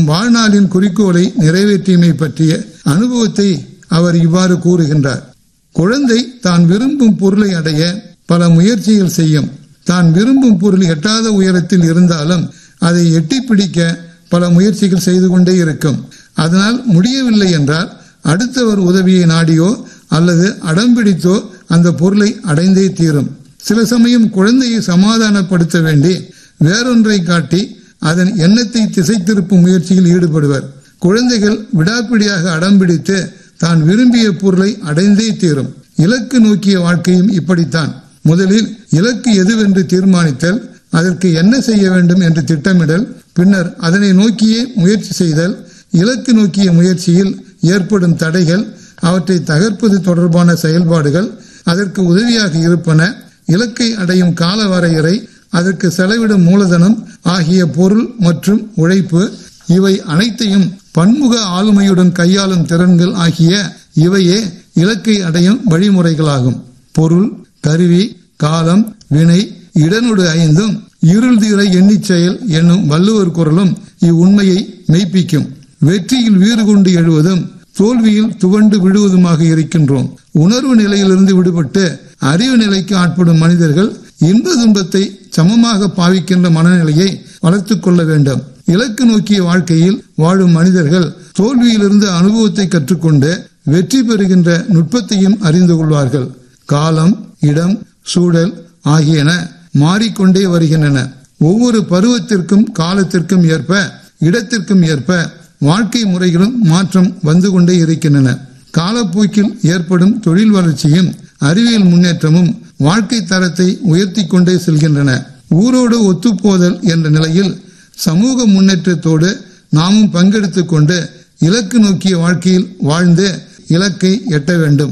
வாழ்நாளின் குறிக்கோளை நிறைவேற்றியமை பற்றிய அனுபவத்தை அவர் இவ்வாறு கூறுகின்றார் குழந்தை தான் விரும்பும் பொருளை அடைய பல முயற்சிகள் செய்யும் தான் விரும்பும் பொருள் எட்டாத உயரத்தில் இருந்தாலும் அதை எட்டி பிடிக்க பல முயற்சிகள் செய்து கொண்டே இருக்கும் அதனால் முடியவில்லை என்றால் அடுத்தவர் உதவியை நாடியோ அல்லது அடம்பிடித்தோ அந்த பொருளை அடைந்தே தீரும் சில சமயம் குழந்தையை சமாதானப்படுத்த வேண்டி வேறொன்றை காட்டி அதன் எண்ணத்தை திசை திருப்பும் முயற்சியில் ஈடுபடுவர் குழந்தைகள் விடாப்பிடியாக அடம்பிடித்து தான் விரும்பிய பொருளை அடைந்தே தீரும் இலக்கு நோக்கிய வாழ்க்கையும் இப்படித்தான் முதலில் இலக்கு எதுவென்று தீர்மானித்தல் அதற்கு என்ன செய்ய வேண்டும் என்று திட்டமிடல் பின்னர் அதனை நோக்கியே முயற்சி செய்தல் இலக்கு நோக்கிய முயற்சியில் ஏற்படும் தடைகள் அவற்றை தகர்ப்பது தொடர்பான செயல்பாடுகள் அதற்கு உதவியாக இருப்பன இலக்கை அடையும் கால வரையறை அதற்கு செலவிடும் மூலதனம் ஆகிய பொருள் மற்றும் உழைப்பு இவை அனைத்தையும் பன்முக ஆளுமையுடன் கையாளும் திறன்கள் ஆகிய இவையே இலக்கை அடையும் வழிமுறைகளாகும் பொருள் கருவி காலம் வினை இடனொடு ஐந்தும் இருள் தீர எண்ணிச் செயல் என்னும் வள்ளுவர் குரலும் இவ்வுண்மையை மெய்ப்பிக்கும் வெற்றியில் வீறு கொண்டு எழுவதும் தோல்வியில் துவண்டு விடுவதுமாக இருக்கின்றோம் உணர்வு நிலையிலிருந்து விடுபட்டு அறிவு நிலைக்கு ஆட்படும் மனிதர்கள் இன்ப துன்பத்தை சமமாக பாவிக்கின்ற மனநிலையை வளர்த்துக் கொள்ள வேண்டும் இலக்கு நோக்கிய வாழ்க்கையில் வாழும் மனிதர்கள் தோல்வியிலிருந்து அனுபவத்தை கற்றுக்கொண்டு வெற்றி பெறுகின்ற நுட்பத்தையும் அறிந்து கொள்வார்கள் காலம் இடம் சூழல் ஆகியன மாறிக்கொண்டே வருகின்றன ஒவ்வொரு பருவத்திற்கும் காலத்திற்கும் ஏற்ப இடத்திற்கும் ஏற்ப வாழ்க்கை முறைகளும் மாற்றம் வந்து கொண்டே இருக்கின்றன காலப்போக்கில் ஏற்படும் தொழில் வளர்ச்சியும் அறிவியல் முன்னேற்றமும் வாழ்க்கை தரத்தை உயர்த்தி கொண்டே செல்கின்றன ஊரோடு ஒத்துப்போதல் என்ற நிலையில் சமூக முன்னேற்றத்தோடு நாமும் பங்கெடுத்துக் கொண்டு இலக்கு நோக்கிய வாழ்க்கையில் வாழ்ந்து இலக்கை எட்ட வேண்டும்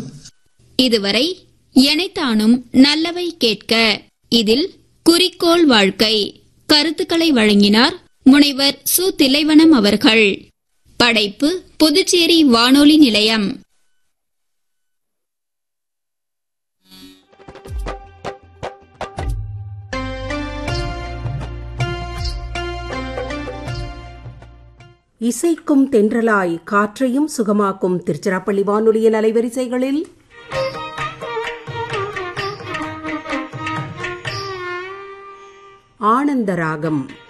இதுவரை எனைத்தானும் நல்லவை கேட்க இதில் குறிக்கோள் வாழ்க்கை கருத்துக்களை வழங்கினார் முனைவர் சு திலைவனம் அவர்கள் படைப்பு புதுச்சேரி வானொலி நிலையம் இசைக்கும் தென்றலாய் காற்றையும் சுகமாக்கும் திருச்சிராப்பள்ளி வானொலியின் அலைவரிசைகளில் ஆனந்த ராகம்